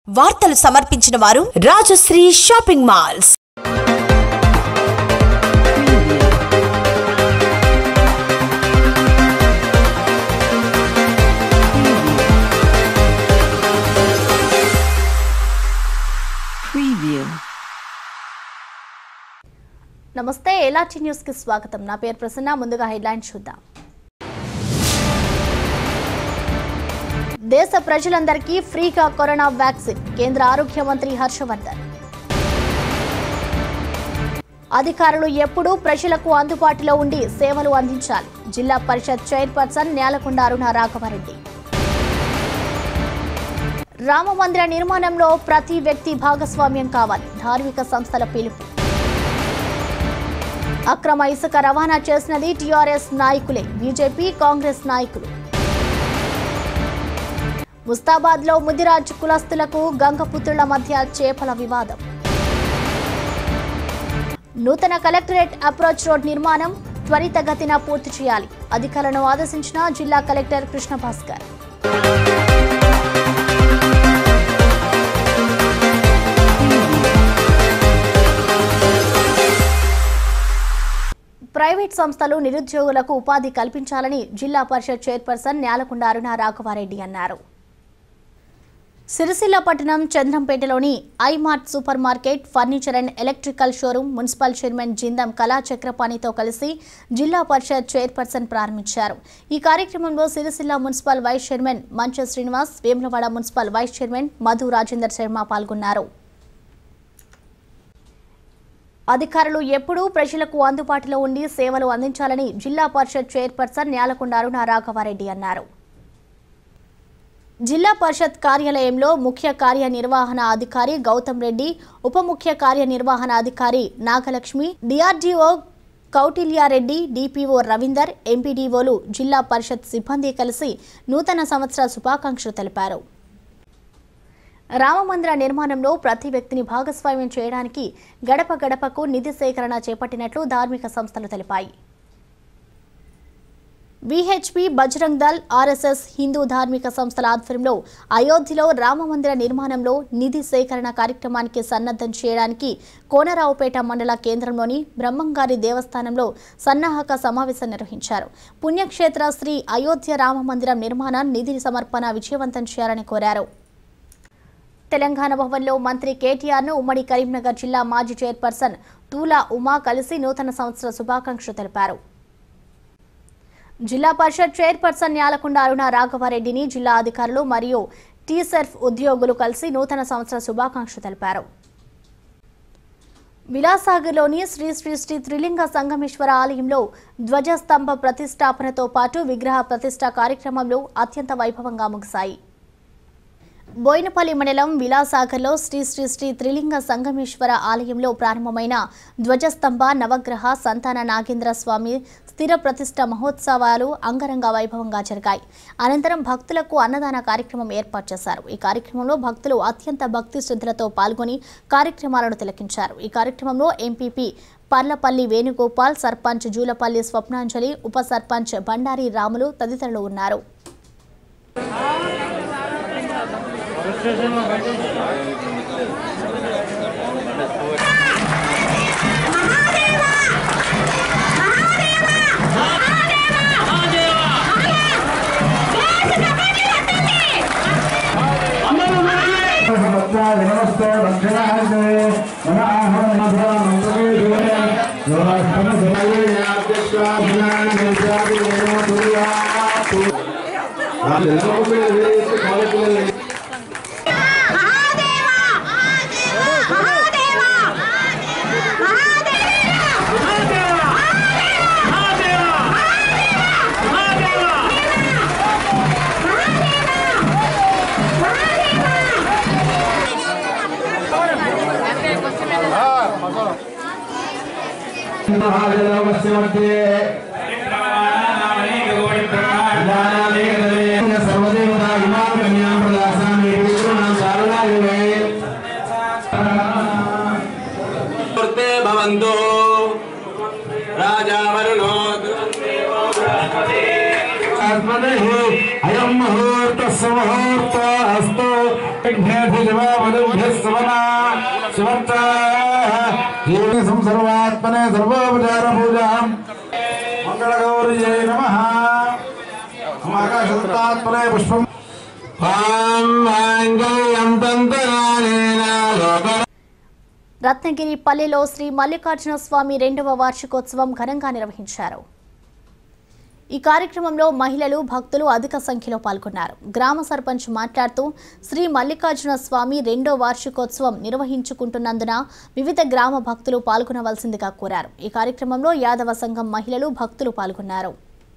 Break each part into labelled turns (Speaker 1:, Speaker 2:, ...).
Speaker 1: వార్తలు సమర్పించిన వారు రాజశ్రీ షాపింగ్ మాల్స్
Speaker 2: Preview.
Speaker 3: నమస్తే ఎలాచి న్యూస్ కి స్వాగతం నా పేరు ప్రసన్న ముందుగా హెడ్లైన్స్ చూద్దాం దేశ ప్రజలందరికీ ఫ్రీగా కరోనా వ్యాక్సిన్ కేంద్ర ఆరోగ్య మంత్రి హర్షవర్ధన్ అధికారులు ఎప్పుడూ ప్రజలకు అందుబాటులో ఉండి సేవలు అందించాలి జిల్లా పరిషత్ చైర్పర్సన్ నేలకొండ అరుణ రాఘవరెడ్డి రామ మందిర నిర్మాణంలో ప్రతి వ్యక్తి భాగస్వామ్యం కావాలి ధార్మిక సంస్థల పిలుపు అక్రమ ఇసుక రవాణా చేసినది టీఆర్ఎస్ నాయకులే బీజేపీ కాంగ్రెస్ నాయకులు ముస్తాబాద్ లో ముదిరాజ్ కులస్తులకు గంగపుత్రుల మధ్య చేపల వివాదం నూతన కలెక్టరేట్ అప్రోచ్ రోడ్ నిర్మాణం త్వరితగతిన పూర్తి చేయాలి అధికారులను ఆదేశించిన జిల్లా కలెక్టర్ కృష్ణ భాస్కర్ ప్రైవేట్ సంస్థలు నిరుద్యోగులకు ఉపాధి కల్పించాలని జిల్లా పరిషత్ చైర్పర్సన్ న్యాలకొండ అరుణ రాఘవారెడ్డి అన్నారు సిరిసిల్ల పట్టణం చంద్రంపేటలోని iMart super market furniture and electrical showroom municipal chairman Jindam Kala చక్రపాణితో కలిసి జిల్లా పరిషత్ చైర్పర్సన్ ప్రారంభించారు ఈ కార్యక్రమంలో Sircilla municipal vice chairman Mancha Srinivas Vemulawada municipal vice chairman Madhu Rajender Sharma పాల్గొన్నారు అధికారులు ఎప్పుడూ ప్రజలకు అందుబాటులో ఉండి సేవలు అందించాలని జిల్లా పరిషత్ చైర్పర్సన్ న్యాలకొండ అరుణ రాఘవారెడ్డి అన్నారు జిల్లా పరిషత్ కార్యాలయంలో ముఖ్య కార్యనిర్వహణ అధికారి గౌతమ్ రెడ్డి ఉప ముఖ్య కార్యనిర్వహణ అధికారి నాగలక్ష్మి డిఆర్డీఓ కౌటిల్యారెడ్డి డిపిఓ రవీందర్ ఎంపీడీఓలు జిల్లా పరిషత్ సిబ్బంది కలిసి నూతన సంవత్సర శుభాకాంక్షలు తెలిపారు రామమందిర నిర్మాణంలో ప్రతి వ్యక్తిని భాగస్వామ్యం చేయడానికి గడప గడపకు నిధి సేకరణ చేపట్టినట్లు ధార్మిక సంస్థలు తెలిపాయి విహెచ్పి బజరంగ్ దల్ ఆర్ఎస్ఎస్ హిందూ ధార్మిక సంస్థల ఆధ్వర్యంలో అయోధ్యలో రామమందిర నిర్మాణంలో నిధి సేకరణ కార్యక్రమానికి సన్నద్ధం చేయడానికి కోనరావుపేట మండల కేంద్రంలోని బ్రహ్మంగారి దేవస్థానంలో సన్నాహక సమావేశం నిర్వహించారు పుణ్యక్షేత్ర శ్రీ అయోధ్య రామమందిరం నిర్మాణ నిధి సమర్పణ విజయవంతం చేయాలని కోరారు తెలంగాణ భవన్లో మంత్రి కేటీఆర్ ను ఉమ్మడి కరీంనగర్ జిల్లా మాజీ చైర్పర్సన్ తూలా ఉమా కలిసి నూతన సంవత్సర శుభాకాంక్షలు తెలిపారు జిల్లా పరిషత్ చైర్పర్సన్ న్యాలకొండ అరుణ రాఘవారెడ్డిని జిల్లా అధికారులు మరియు టీసెర్ఫ్ ఉద్యోగులు కలిసి నూతన సంవత్సర శుభాకాంక్షలు తెలిపారు విలాసాగర్లోని శ్రీ శ్రీ శ్రీ త్రిలింగ సంగమేశ్వర ఆలయంలో ధ్వజస్తంభ ప్రతిష్టాపనతో పాటు విగ్రహ ప్రతిష్ట కార్యక్రమంలో అత్యంత వైభవంగా ముగిశాయి బోయినపల్లి మండలం విలాసాగర్లో శ్రీ శ్రీ శ్రీ త్రిలింగ సంగమేశ్వర ఆలయంలో ప్రారంభమైన ధ్వజస్తంభ నవగ్రహ సంతాన నాగేంద్ర స్వామి స్థిర ప్రతిష్ట మహోత్సవాలు అంగరంగ వైభవంగా జరిగాయి అనంతరం భక్తులకు అన్నదాన కార్యక్రమం ఏర్పాటు చేశారు ఈ కార్యక్రమంలో భక్తులు అత్యంత భక్తి శ్రద్ధలతో పాల్గొని కార్యక్రమాలను తిలకించారు ఈ కార్యక్రమంలో ఎంపీపీ పర్లపల్లి వేణుగోపాల్ సర్పంచ్ జూలపల్లి స్వప్నాంజలి ఉప సర్పంచ్ బండారి రాములు తదితరులు ఉన్నారు
Speaker 4: నమస్తే దక్షిణాహే మన ఆహ్వానం మహాదేవస్య మధ్యే సర్వదేవతా ఇమాం కన్యాం ప్రదాసామి పితॄణాం చారణాయువే
Speaker 5: मूर्ते भवन्तु राजा वरुणो
Speaker 4: आत्मने अयं मुहूर्तः मुहूर्त अस्तु సంసర్వాత్మనే సర్వోపచార పూజాం మంగళగౌర్యై నమ ఆకాశత్తాత్మనే పుష్పం
Speaker 5: మాంగళ్యం తంతరానేన లోక
Speaker 3: రత్నగిరి పల్లెలో శ్రీ మల్లికార్జున స్వామి రెండవ వార్షికోత్సవం ఘనంగా నిర్వహించారు ఈ కార్యక్రమంలో మహిళలు భక్తులు అధిక సంఖ్యలో పాల్గొన్నారు గ్రామ సర్పంచ్ మాట్లాడుతూ శ్రీ మల్లికార్జున స్వామి రెండో వార్షికోత్సవం నిర్వహించుకుంటున్నందున వివిధ గ్రామ భక్తులు పాల్గొనవలసిందిగా కోరారు ఈ కార్యక్రమంలో యాదవ సంఘం మహిళలు భక్తులు పాల్గొన్నారు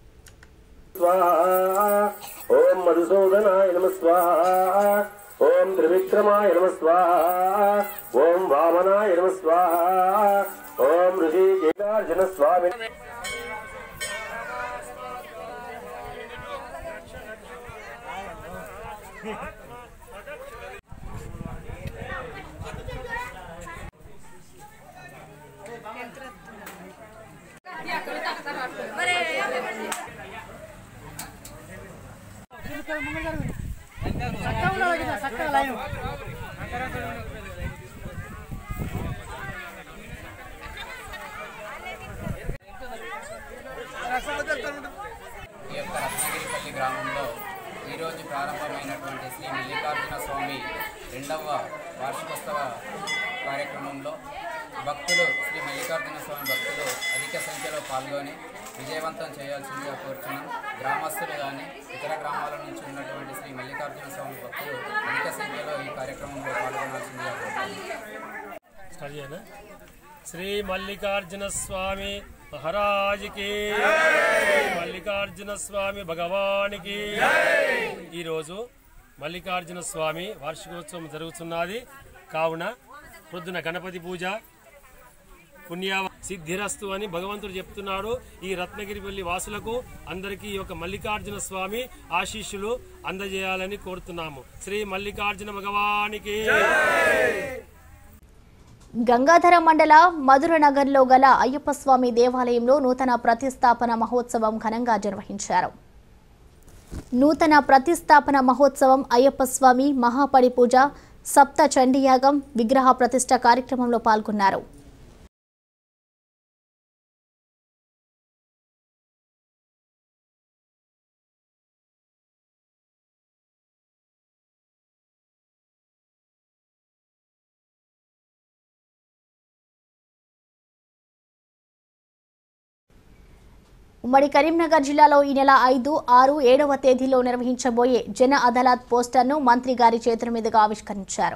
Speaker 6: స్వాహ ఓం మధుసూదనాయ నమ స్వాహ ఓం త్రివిక్రమాయ నమ స్వాహ ఓం వామనాయ నమ స్వాహ ఓం ఋషికేశార్జున స్వామి
Speaker 7: ఈ యొక్క రత్నగిరిపల్లి గ్రామంలో ఈరోజు ప్రారంభమైనటువంటి శ్రీ మల్లికార్జున స్వామి రెండవ వార్షికోత్సవ కార్యక్రమంలో భక్తులు శ్రీ మల్లికార్జున స్వామి భక్తులు అధిక సంఖ్యలో పాల్గొని విజయవంతం చేయాల్సిందిగా కోరుచున్నాం గ్రామస్తులు కానీ ఇతర గ్రామాల నుంచి ఉన్నటువంటి శ్రీ మల్లికార్జున స్వామి భక్తులు అధిక సంఖ్యలో ఈ కార్యక్రమంలో పాల్గొనాల్సిందిగా కోరుతున్నాం
Speaker 8: స్టార్ట్ చేయనా? శ్రీ మల్లికార్జున స్వామి మహారాజుకి శ్రీ మల్లికార్జున స్వామి భగవానికి ఈరోజు మల్లికార్జున స్వామి వార్షికోత్సవం జరుగుతున్నది కావున పొద్దున గణపతి పూజ పుణ్య సిద్ధిరస్తు అని భగవంతుడు చెప్తున్నాడు ఈ రత్నగిరిపల్లి వాసులకు అందరికీ ఈ యొక్క మల్లికార్జున స్వామి ఆశీస్సులు అందజేయాలని కోరుతున్నాము శ్రీ మల్లికార్జున భగవానికి
Speaker 3: గంగాధర మండల మధురనగర్లో గల అయ్యప్ప స్వామి దేవాలయంలో నూతన ప్రతిష్టాపన మహోత్సవం ఘనంగా నిర్వహించారు నూతన ప్రతిష్టాపన మహోత్సవం అయ్యప్ప స్వామి మహాపడి పూజ సప్త చండీయాగం విగ్రహ ప్రతిష్ట కార్యక్రమంలో పాల్గొన్నారు ఉమ్మడి కరీంనగర్ జిల్లాలో ఈ నెల ఐదు ఆరు ఏడవ తేదీలో నిర్వహించబోయే జన అదాలత్ పోస్టర్ను మంత్రి గారి చేతుల మీదుగా ఆవిష్కరించారు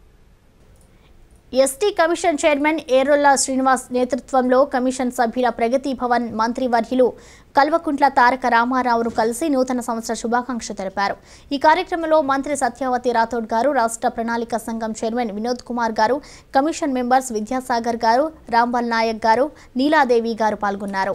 Speaker 3: ST commission chairman Errolla Srinivas నేతృత్వంలో కమిషన్ సభ్యుల ప్రగతి భవన్ మంత్రి వర్యులు కల్వకుంట్ల తారక రామారావును కలిసి నూతన సంవత్సర శుభాకాంక్షలు తెలిపారు ఈ కార్యక్రమంలో మంత్రి సత్యావతి రాథోడ్ గారు రాష్ట్ర ప్రణాళిక సంఘం చైర్మన్ వినోద్ కుమార్ గారు కమిషన్ మెంబర్స్ విద్యాసాగర్ గారు రాంబల్ నాయక్ గారు నీలాదేవి గారు పాల్గొన్నారు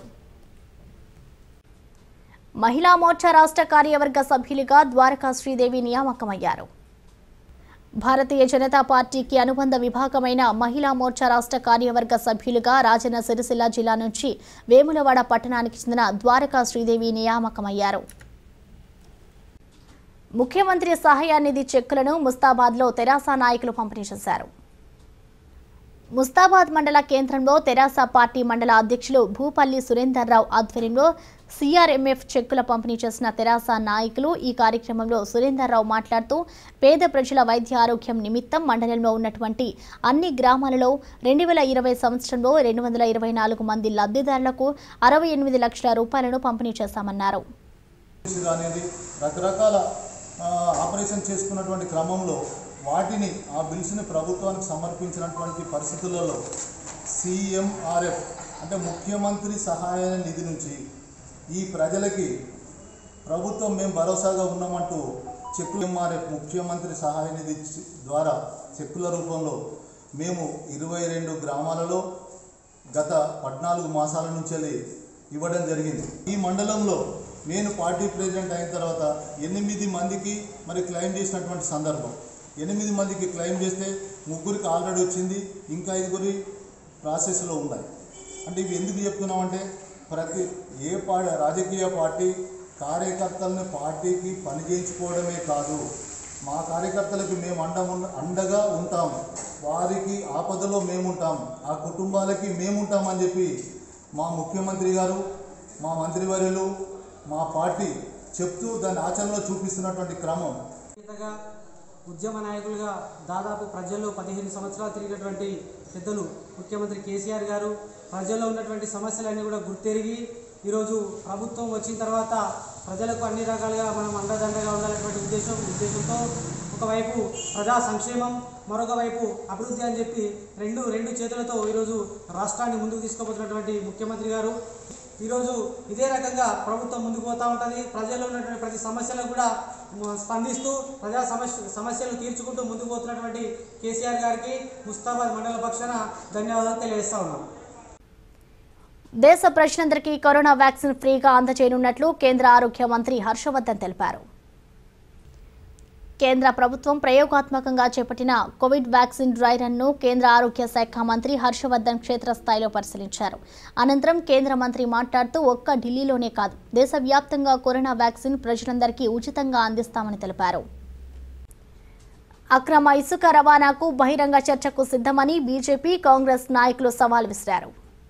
Speaker 3: మహిళా మోర్చా రాష్ట్ర కార్యవర్గ సభ్యులుగా ద్వారకా శ్రీదేవి నియామకమయ్యారు భారతీయ జనతా పార్టీకి అనుబంధ విభాగమైన మహిళా మోర్చా రాష్ట్ర కార్యవర్గ సభ్యులుగా రాజన్న సిరిసిల్ల జిల్లా నుంచి వేములవాడ పట్టణానికి చెందిన ద్వారకా శ్రీదేవి నియామకమయ్యారు ముఖ్యమంత్రి సహాయ నిధి చెక్కులను ముస్తాబాద్లో తెరాస నాయకులు పంపిణీ చేశారు ముస్తాబాద్ మండల కేంద్రంలో తెరాస పార్టీ మండల అధ్యక్షులు భూపల్లి సురేందర్ రావు ఆధ్వర్యంలో సీఆర్ఎంఎఫ్ చెక్కుల పంపిణీ చేసిన తెరాస నాయకులు ఈ కార్యక్రమంలో సురేందర్ రావు మాట్లాడుతూ పేద ప్రజల వైద్య ఆరోగ్యం నిమిత్తం మండలంలో ఉన్నటువంటి అన్ని గ్రామాలలో రెండు వేల ఇరవై సంవత్సరంలో రెండు వందల ఇరవై నాలుగు మంది లబ్ధిదారులకు అరవై ఎనిమిది లక్షల రూపాయలను పంపిణీ చేశామన్నారు
Speaker 9: కేసులు అనేది రకరకాల ఆ, ఆపరేషన్ చేసుకున్నటువంటి క్రమంలో వాటిని ఆ బిల్స్ని ప్రభుత్వానికి సమర్పించినటువంటి పరిస్థితులలో సిఎంఆర్ఎఫ్ అంటే ముఖ్యమంత్రి సహాయ నిధి నుంచి ఈ ప్రజలకి ప్రభుత్వం మేము భరోసాగా ఉన్నామంటూ చెక్కులు ఎంఆర్ఎఫ్ ముఖ్యమంత్రి సహాయ నిధి చ- ద్వారా చెక్కుల రూపంలో మేము ఇరవై రెండు గ్రామాలలో గత పద్నాలుగు మాసాల నుంచి ఇవ్వడం జరిగింది ఈ మండలంలో నేను పార్టీ ప్రెసిడెంట్ అయిన తర్వాత ఎనిమిది మందికి మరి క్లెయిమ్ చేసినటువంటి సందర్భం ఎనిమిది మందికి క్లెయిమ్ చేస్తే ముగ్గురికి ఆల్రెడీ వచ్చింది ఇంకా ఐదుగురి ప్రాసెస్లో ఉన్నాయి అంటే ఇవి ఎందుకు చెప్తున్నామంటే ప్రతి ఏ పార్టీ రాజకీయ పార్టీ కార్యకర్తలను పార్టీకి పని చేయించుకోవడమే కాదు మా కార్యకర్తలకు మేము అండ అండగా ఉంటాము వారికి ఆపదలో మేముంటాము ఆ కుటుంబాలకి మేముంటామని చెప్పి మా ముఖ్యమంత్రి గారు మా మంత్రివర్యులు మా పార్టీ చెప్తూ దాన్ని ఆచరణలో చూపిస్తున్నటువంటి క్రమం
Speaker 10: నేతగా ఉద్యమ నాయకులుగా దాదాపు ప్రజల్లో పదిహేను సంవత్సరాలు తిరిగినటువంటి పెద్దలు ముఖ్యమంత్రి కేసీఆర్ గారు ప్రజల్లో ఉన్నటువంటి సమస్యలన్నీ కూడా గుర్తెరిగి ఈరోజు ప్రభుత్వం వచ్చిన తర్వాత ప్రజలకు అన్ని రకాలుగా మనం అండదండగా ఉండాలనేటువంటి ఉద్దేశం ఉద్దేశంతో ఒకవైపు ప్రజా సంక్షేమం మరొక వైపు అభివృద్ధి అని చెప్పి రెండు రెండు చేతులతో ఈరోజు రాష్ట్రాన్ని ముందుకు తీసుకుపోతున్నటువంటి ముఖ్యమంత్రి గారు ఈరోజు ఇదే రకంగా ప్రభుత్వం ముందుకు పోతూ ఉంటుంది ప్రజల్లో ఉన్నటువంటి ప్రతి సమస్యలకు కూడా మ- స్పందిస్తూ ప్రజా సమస్య సమస్యలు తీర్చుకుంటూ ముందుకు పోతున్నటువంటి కేసీఆర్ గారికి ముస్తాబాద్ మండల పక్షాన ధన్యవాదాలు తెలియజేస్తా ఉన్నాం
Speaker 3: దేశ ప్రజలందరికీ కరోనా వ్యాక్సిన్ ఫ్రీగా అందజేయనున్నట్లు కేంద్ర ఆరోగ్య మంత్రి హర్షవర్ధన్ తెలిపారు కేంద్ర ప్రభుత్వం ప్రయోగాత్మకంగా చేపట్టిన కోవిడ్ వ్యాక్సిన్ డ్రై రన్ను కేంద్ర ఆరోగ్య శాఖ మంత్రి హర్షవర్ధన్ క్షేత్రస్థాయిలో పరిశీలించారు అనంతరం కేంద్ర మంత్రి మాట్లాడుతూ ఒక్క ఢిల్లీలోనే కాదు దేశవ్యాప్తంగా కరోనా వ్యాక్సిన్ ప్రజలందరికీ ఉచితంగా అందిస్తామని తెలిపారు అక్రమ ఇసుక రవాణాకు బహిరంగ చర్చకు సిద్ధమని బీజేపీ కాంగ్రెస్ నాయకులు సవాల్ విసిరారు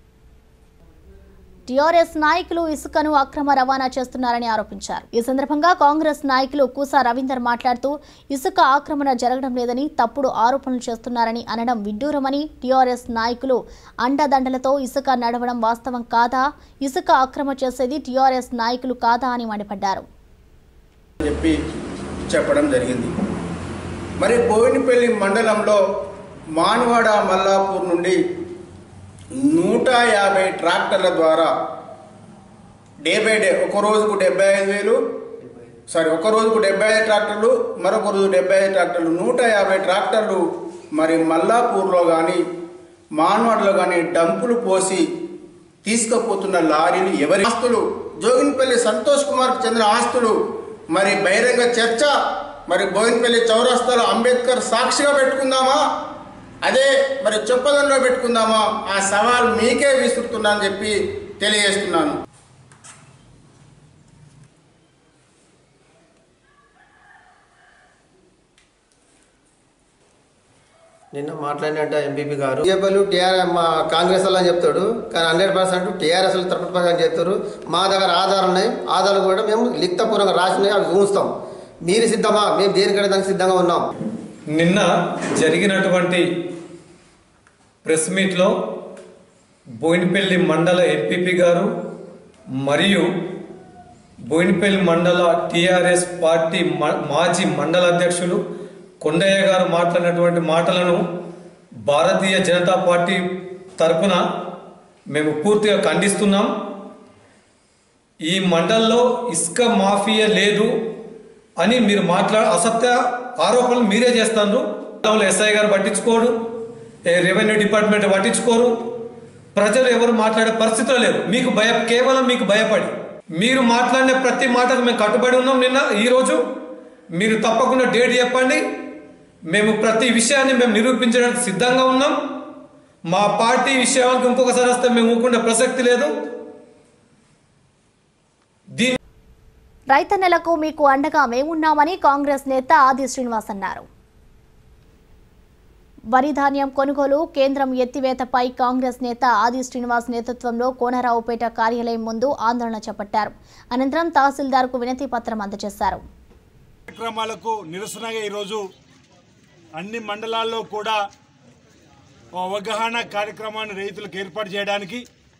Speaker 3: టీఆర్ఎస్ నాయకులు ఇసుకను అక్రమ రవాణా చేస్తున్నారని ఆరోపించారు ఈ సందర్భంగా కాంగ్రెస్ నాయకులు కూసా రవీందర్ మాట్లాడుతూ ఇసుక ఆక్రమణ జరగడం లేదని తప్పుడు ఆరోపణలు చేస్తున్నారని అనడం విడ్డూరమని టీఆర్ఎస్ నాయకులు అండదండలతో ఇసుక నడవడం వాస్తవం కాదా ఇసుక అక్రమ చేసేది టీఆర్ఎస్ నాయకులు కాదా అని మండిపడ్డారు
Speaker 11: చెప్పి చెప్పడం జరిగింది మరి బోయినపల్లి మండలంలో మానవాడ మల్లాపూర్ నుండి నూట యాభై ట్రాక్టర్ల ద్వారా డే బై డే ఒక రోజుకు డెబ్బై ఐదు వేలు సారీ ఒక రోజుకు డెబ్బై ఐదు ట్రాక్టర్లు మరొక రోజు డెబ్బై ఐదు ట్రాక్టర్లు నూట యాభై ట్రాక్టర్లు మరి మల్లాపూర్లో కానీ మాన్వాడలో కానీ డంపులు పోసి తీసుకుపోతున్న లారీలు ఎవరి ఆస్తులు జోగిన్పల్లి సంతోష్ కుమార్కి చెందిన ఆస్తులు మరి బహిరంగ చర్చ మరి బోయినపల్లి చౌరస్తాలో అంబేద్కర్ సాక్షిగా పెట్టుకుందామా అదే మరి చెప్పదంలో పెట్టుకుందామా ఆ సవాల్ మీకే విసురుతున్నా అని చెప్పి తెలియజేస్తున్నాను
Speaker 12: నిన్న మాట్లాడినట్టు ఎంపీపీ గారు బీజేపీలు టీఆర్ మా కాంగ్రెస్ వాళ్ళు అని చెప్తాడు కానీ హండ్రెడ్ పర్సెంట్ టీఆర్ఎస్ తరపు పర్సెంట్ చెప్తారు మా దగ్గర ఆధారాలు ఉన్నాయి ఆధారాలు కూడా మేము లిఖితపూర్వకంగా రాసినాయి అవి చూస్తాం మీరు సిద్ధమా మేము దేనికంటే దానికి సిద్ధంగా ఉన్నాం
Speaker 13: నిన్న జరిగినటువంటి ప్రెస్ మీట్లో బోయినపల్లి మండల ఎంపీపీ గారు మరియు బోయినపల్లి మండల టిఆర్ఎస్ పార్టీ మ- మాజీ మండల అధ్యక్షులు కొండయ్య గారు మాట్లాడినటువంటి మాటలను భారతీయ జనతా పార్టీ తరపున మేము పూర్తిగా ఖండిస్తున్నాం ఈ మండల్లో ఇసుక మాఫియా లేదు అని మీరు మాట్లా అసత్య ఆరోపణలు మీరే చేస్తారు ఎస్ఐ గారు పట్టించుకోరు ఏ రెవెన్యూ డిపార్ట్మెంట్ పట్టించుకోరు ప్రజలు ఎవరు మాట్లాడే పరిస్థితిలో లేరు మీకు భయ కేవలం మీకు భయపడి మీరు మాట్లాడిన ప్రతి మాటకు మేము కట్టుబడి ఉన్నాం నిన్న ఈ రోజు మీరు తప్పకుండా డేట్ చెప్పండి మేము ప్రతి విషయాన్ని మేము నిరూపించడానికి సిద్ధంగా ఉన్నాం మా పార్టీ విషయానికి ఇంకొకసారి వస్తే మేము ఊరుకునే ప్రసక్తి లేదు దీని
Speaker 3: రైతన్నలకు మీకు అండగా మేమున్నామని కాంగ్రెస్ నేత ఆది శ్రీనివాస్ అన్నారు వరి ధాన్యం కొనుగోలు కేంద్రం ఎత్తివేతపై కాంగ్రెస్ నేత ఆది శ్రీనివాస్ నేతృత్వంలో కోనరావుపేట కార్యాలయం ముందు ఆందోళన చేపట్టారు అనంతరం తహసీల్దార్కు వినతి పత్రం అందజేశారు
Speaker 14: కార్యక్రమాలకు నిరసనగా ఈరోజు అన్ని మండలాల్లో కూడా ఓ అవగాహన కార్యక్రమాన్ని రైతులకు ఏర్పాటు చేయడానికి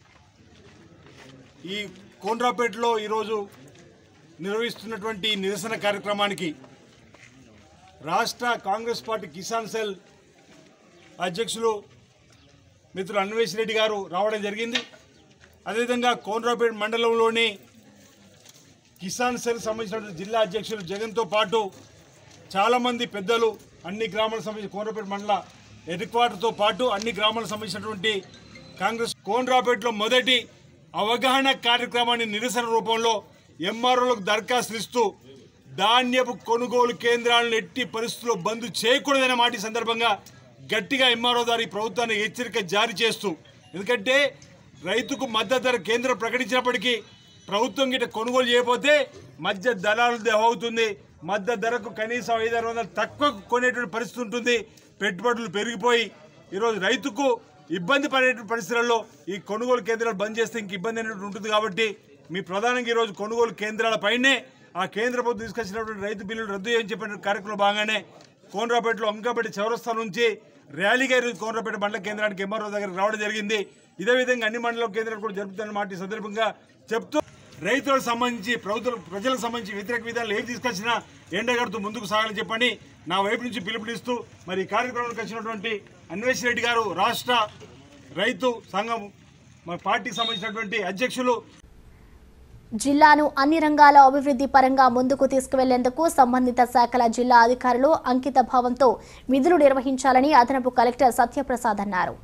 Speaker 14: ఈ కోండ్రాపేటలో ఈరోజు నిర్వహిస్తున్నటువంటి ఈ నిరసన కార్యక్రమానికి రాష్ట్ర కాంగ్రెస్ పార్టీ కిసాన్ సెల్ అధ్యక్షులు మిత్రులు అన్వేష్ రెడ్డి గారు రావడం జరిగింది అదేవిధంగా కోనరాపేట మండలంలోని కిసాన్ సెల్ సంబంధించినటువంటి జిల్లా అధ్యక్షులు జగన్తో పాటు చాలామంది పెద్దలు అన్ని గ్రామాలకు సంబంధించి కోనరాపేట మండల హెడ్ క్వార్టర్తో పాటు అన్ని గ్రామాలకు సంబంధించినటువంటి కాంగ్రెస్ కోనరాపేటలో మొదటి అవగాహన కార్యక్రమాన్ని నిరసన రూపంలో ఎంఆర్ఓలకు దరఖాస్తులు ఇస్తూ ధాన్యపు కొనుగోలు కేంద్రాలను ఎట్టి పరిస్థితుల్లో బంద్ చేయకూడదనే మాట ఈ సందర్భంగా గట్టిగా ఎంఆర్ఓ దారి ప్రభుత్వాన్ని హెచ్చరిక జారీ చేస్తూ ఎందుకంటే రైతుకు మద్దతు ధర కేంద్రం ప్రకటించినప్పటికీ ప్రభుత్వం గిట్ట కొనుగోలు చేయకపోతే మధ్య దళాలు అవుతుంది మద్దతు ధరకు కనీసం ఐదు ఆరు వందలు తక్కువ కొనేటువంటి పరిస్థితి ఉంటుంది పెట్టుబడులు పెరిగిపోయి ఈరోజు రైతుకు ఇబ్బంది పడేటువంటి పరిస్థితులలో ఈ కొనుగోలు కేంద్రాలు బంద్ చేస్తే ఇంక ఇబ్బంది అనేటువంటి ఉంటుంది కాబట్టి మీ ప్రధానంగా ఈరోజు కొనుగోలు కేంద్రాల పైనే ఆ కేంద్ర ప్రభుత్వం తీసుకొచ్చినటువంటి రైతు బిల్లులు రద్దు చేయని చెప్పిన కార్యక్రమం భాగంగానే కోనరాపేటలో అంకాపేట చౌరస్తా నుంచి ర్యాలీగా ఈరోజు కోనరాపేట మండల కేంద్రానికి ఎంఆర్ఓ దగ్గరికి రావడం జరిగింది ఇదే విధంగా అన్ని మండల కేంద్రాలు కూడా జరుపుతున్న మాట ఈ సందర్భంగా చెప్తూ రైతులకు సంబంధించి ప్రభుత్వ ప్రజలకు సంబంధించి వ్యతిరేక విధానాలు ఏవి తీసుకొచ్చినా ఎండగడుతూ ముందుకు సాగాలని చెప్పని నా వైపు నుంచి పిలుపునిస్తూ మరి ఈ కార్యక్రమానికి వచ్చినటువంటి అన్వేష్ రెడ్డి గారు రాష్ట్ర రైతు సంఘం మన పార్టీకి సంబంధించినటువంటి అధ్యక్షులు
Speaker 3: జిల్లాను అన్ని రంగాల అభివృద్ధి పరంగా ముందుకు తీసుకువెళ్లేందుకు సంబంధిత శాఖల జిల్లా అధికారులు అంకిత భావంతో విధులు నిర్వహించాలని అదనపు కలెక్టర్ సత్యప్రసాద్ అన్నారు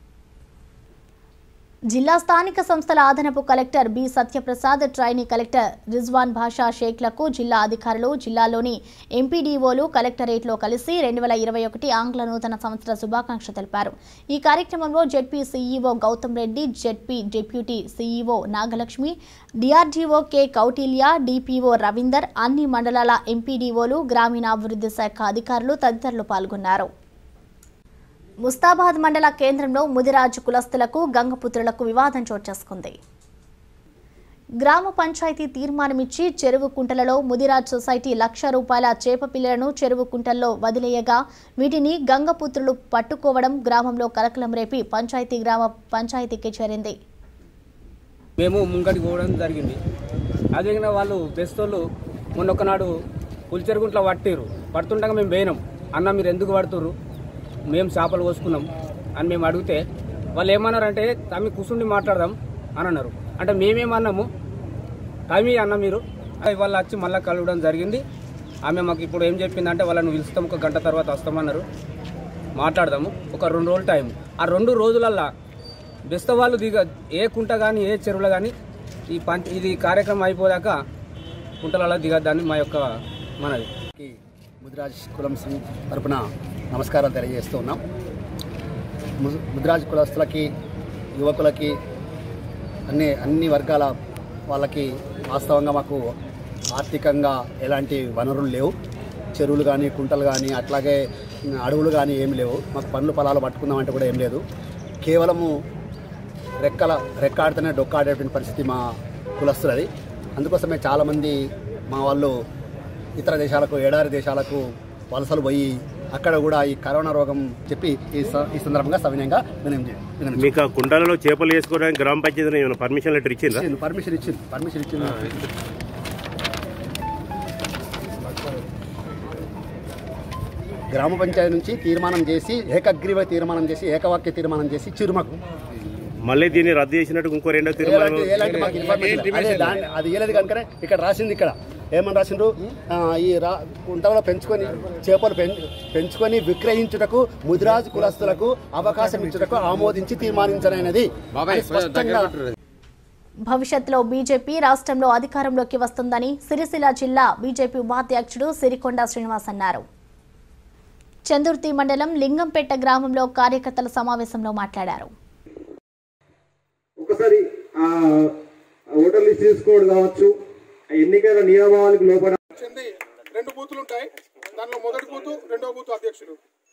Speaker 3: జిల్లా స్థానిక సంస్థల అదనపు collector B Satyaprasad trainee collector Rizwan Basha షేక్లకు జిల్లా అధికారులు జిల్లాలోని ఎంపీడీఓలు కలెక్టరేట్లో కలిసి రెండు వేల ఇరవై ఒకటి ఆంగ్ల నూతన సంవత్సర శుభాకాంక్షలు తెలిపారు ఈ కార్యక్రమంలో ZP CEO Gautam Reddy ZP deputy CEO Nagalakshmi DRDO K Kautilya DPO Ravinder అన్ని మండలాల ఎంపీడీఓలు గ్రామీణాభివృద్ధి శాఖ అధికారులు తదితరులు పాల్గొన్నారు ముస్తాబాద్ మండల కేంద్రంలో ముదిరాజు కులస్తులకు గంగపుత్రులకు వివాదం చోటు చేసుకుంది గ్రామ పంచాయతీ తీర్మానమిచ్చి చెరువు కుంటలలో ముదిరాజ్ సొసైటీ లక్ష రూపాయల చేప పిల్లలను చెరువు కుంటల్లో వదిలేయగా వీటిని గంగపుత్రులు పట్టుకోవడం గ్రామంలో కలకలం రేపి పంచాయతీ గ్రామ పంచాయతీకి చేరింది
Speaker 15: మేము ముంగడికి పోవడం జరిగింది అదేవిధంగా వాళ్ళు బెస్తోళ్ళు మొన్న ఒకనాడు పులిచెరుగుంట్లో పట్టిరు పడుతుండగా మేము పోయినాం అన్న మీరు ఎందుకు పడుతుర్రు మేము చేపలు కోసుకున్నాం అని మేము అడిగితే వాళ్ళు ఏమన్నారంటే తమ్మి కూర్చుండి మాట్లాడదాం అని అన్నారు అంటే మేమేమన్నాము తమ్మి అన్న మీరు అది వాళ్ళు వచ్చి మళ్ళీ కలవడం జరిగింది ఆమె మాకు ఇప్పుడు ఏం చెప్పిందంటే వాళ్ళని పిలుస్తాం ఒక గంట తర్వాత వస్తామన్నారు మాట్లాడదాము ఒక రెండు రోజులు టైం ఆ రెండు రోజులల్లా బెస్త వాళ్ళు దిగ ఏ కుంట కానీ ఏ చెరువులో కానీ ఈ పంచ ఇది కార్యక్రమం అయిపోయాక కుంటలలో దిగద్దని మా యొక్క మనది
Speaker 16: ముదిరాజ్ కులం సంఘ్ తరపున నమస్కారాలు తెలియజేస్తూ ఉన్నాం ము- ముదిరాజ్ కులస్తులకి యువకులకి అన్ని అన్ని వర్గాల వాళ్ళకి వాస్తవంగా మాకు ఆర్థికంగా ఎలాంటి వనరులు లేవు చెరువులు కానీ కుంటలు కానీ అట్లాగే అడవులు కానీ ఏమి లేవు మాకు పండ్లు పొలాలు పట్టుకుందామంటే కూడా ఏం లేదు కేవలము రెక్కల రెక్కాడితేనే డొక్కాడేటువంటి పరిస్థితి మా కులస్తులది అందుకోసమే చాలామంది మా వాళ్ళు ఇతర దేశాలకు ఏడారి దేశాలకు వలసలు పోయి అక్కడ కూడా ఈ కరోనా రోగం చెప్పి ఈ స- ఈ సందర్భంగా సవినయంగా వినం వినం
Speaker 17: మీకు ఆ కుండాలలో చేపలు వేసుకోవడానికి గ్రామ పంచాయతీ ఏమైనా పర్మిషన్ లెటర్ ఇచ్చిందా
Speaker 16: ఇచ్చింది పర్మిషన్ ఇచ్చింది పర్మిషన్ ఇచ్చింది గ్రామ పంచాయతీ నుంచి తీర్మానం చేసి ఏకగ్రీవ తీర్మానం చేసి ఏకవాక్య తీర్మానం చేసి చిరుమకు
Speaker 17: మళ్ళీ దీన్ని రద్దు చేసినట్టు ఇంకో రెండో తీర్మానం
Speaker 16: ఎలాంటి- ఎలాంటి మాకు ఇన్ఫర్మేషన్ లేదు. అదే దాన్ని అది ఇవ్వలేదు కనుకనే ఇక్కడ రాసింది ఇక్కడ ఏమని రాసిండ్రు ఆ, ఈ రా కుంటలో పెంచుకొని చేపలు పెం- పెంచుకొని విక్రయించుటకు ముదిరాజు కులస్తులకు అవకాశం ఇచ్చుటకు ఆమోదించి తీర్మానించనైనది అని స్పష్టంగా
Speaker 3: భవిష్యత్తులో బీజేపీ రాష్ట్రంలో అధికారంలోకి వస్తుందని సిరిసిల్ల జిల్లా బీజేపీ ఉపాధ్యక్షుడు సిరికొండ శ్రీనివాస్ అన్నారు చందుర్తి మండలం లింగంపేట గ్రామంలో కార్యకర్తల సమావేశంలో మాట్లాడారు
Speaker 18: ఒకసారి ఆ ఓటర్ లిస్ట్ తీసుకోవడం కావచ్చు ఆ ఎన్నికల నియమావళికి లోపల
Speaker 19: చెంది రెండు బూతులు ఉంటాయి దానిలో మొదటి బూతు రెండో బూతు అధ్యక్షులు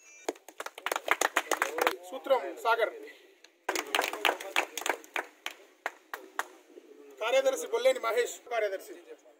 Speaker 19: సూత్రం సాగర్ కార్యదర్శి బొల్లేని మహేష్ కార్యదర్శి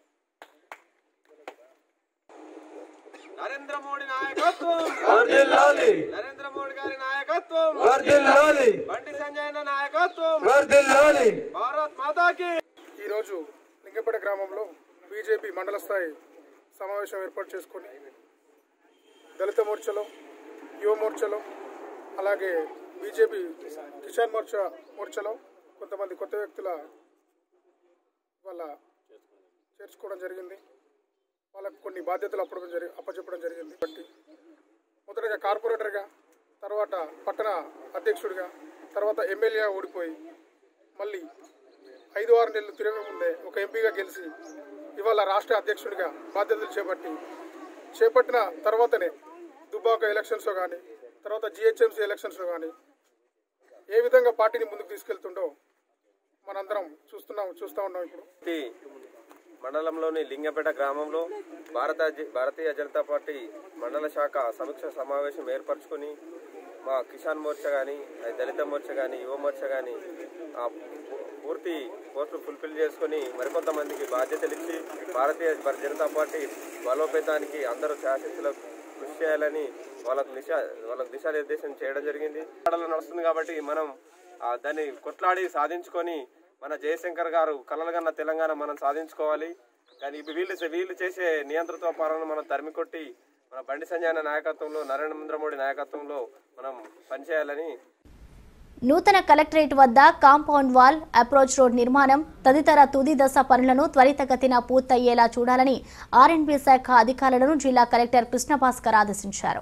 Speaker 20: నరేంద్ర మోడీ నాయకత్వం
Speaker 19: వర్ధిల్లాలి.
Speaker 20: నరేంద్ర మోడీ గారి నాయకత్వం
Speaker 19: వర్ధిల్లాలి.
Speaker 20: బండి సంజయ్ అన్న నాయకత్వం
Speaker 19: వర్ధిల్లాలి.
Speaker 20: భారత్ మాతాకి
Speaker 19: ఈరోజు లింగపేట గ్రామంలో బీజేపీ మండల స్థాయి సమావేశం ఏర్పాటు చేసుకొని దళిత మోర్చాలో యువ మోర్చాలో అలాగే బీజేపీ కిసాన్ మోర్చా మోర్చాలో కొంతమంది కొత్త వ్యక్తుల వాళ్ళ చేర్చుకోవడం జరిగింది వాళ్ళకు కొన్ని బాధ్యతలు అప్పడం జరి అప్పచెప్పడం జరిగింది బట్టి మొదటగా కార్పొరేటర్గా తర్వాత పట్టణ అధ్యక్షుడిగా తర్వాత ఎమ్మెల్యే ఓడిపోయి మళ్ళీ ఐదు ఆరు నెలలు తిరగక ముందే ఒక ఎంపీగా గెలిచి ఇవాళ రాష్ట్ర అధ్యక్షుడిగా బాధ్యతలు చేపట్టి చేపట్టిన తర్వాతనే దుబ్బాక ఎలక్షన్స్లో కానీ తర్వాత జిహెచ్ఎంసీ ఎలక్షన్స్లో కానీ ఏ విధంగా పార్టీని ముందుకు తీసుకెళ్తుండో మనందరం చూస్తున్నాం చూస్తూ ఉన్నాం ఇప్పుడు
Speaker 21: మండలంలోని లింగపేట గ్రామంలో భారత భారతీయ జనతా పార్టీ మండల శాఖ సమీక్ష సమావేశం ఏర్పరచుకొని మా కిసాన్ మోర్చా కానీ దళిత మోర్చా కానీ యువ మోర్చా కానీ ఆ పూర్తి పోస్టులు ఫుల్ఫిల్ చేసుకొని మరికొంతమందికి బాధ్యతలు ఇచ్చి భారతీయ జనతా పార్టీ బలోపేతానికి అందరూ శాసనసభ్యులకు కృషి చేయాలని వాళ్ళకు దిశ వాళ్ళకు దిశానిర్దేశం చేయడం జరిగింది ఆటలో నడుస్తుంది కాబట్టి మనం ఆ, దాన్ని కొట్లాడి సాధించుకొని మన జయశంకర్ గారు కలలుగన్న తెలంగాణ మనం సాధించుకోవాలి కానీ ఇవి వీళ్ళు వీళ్ళు చేసే నియంతృత్వ పాలన మనం తరిమి కొట్టి మన బండి సంజయ్ అన్న నాయకత్వంలో నరేంద్ర మోడీ నాయకత్వంలో మనం పనిచేయాలని
Speaker 3: నూతన కలెక్టరేట్ వద్ద కాంపౌండ్ వాల్ అప్రోచ్ రోడ్ నిర్మాణం తదితర తుది దశ పనులను త్వరితగతిన పూర్తయ్యేలా చూడాలని ఆర్ఎండ్బి శాఖ అధికారులను జిల్లా కలెక్టర్ కృష్ణభాస్కర్ ఆదేశించారు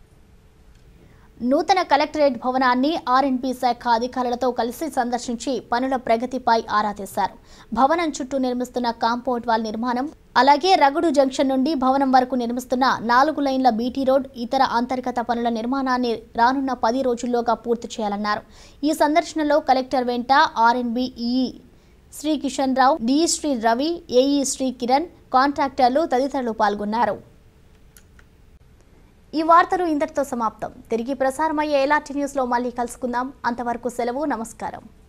Speaker 3: నూతన కలెక్టరేట్ భవనాన్ని ఆర్ఎండ్బి శాఖ అధికారులతో కలిసి సందర్శించి పనుల ప్రగతిపై ఆరా తీశారు భవనం చుట్టూ నిర్మిస్తున్న కాంపౌండ్ వాల్ నిర్మాణం అలాగే రగుడు జంక్షన్ నుండి భవనం వరకు నిర్మిస్తున్న నాలుగు లైన్ల బీటీ రోడ్ ఇతర అంతర్గత పనుల నిర్మాణాన్ని రానున్న పది రోజుల్లోగా పూర్తి చేయాలన్నారు ఈ సందర్శనలో కలెక్టర్ వెంట RNB EE Shri Kishan Rao D Shri Ravi AE Shri Kiran కాంట్రాక్టర్లు తదితరులు పాల్గొన్నారు ఈ వార్తలు ఇంతటితో సమాప్తం తిరిగి ప్రసారమయ్యే ఎలాంటి న్యూస్లో మళ్ళీ కలుసుకుందాం అంతవరకు సెలవు నమస్కారం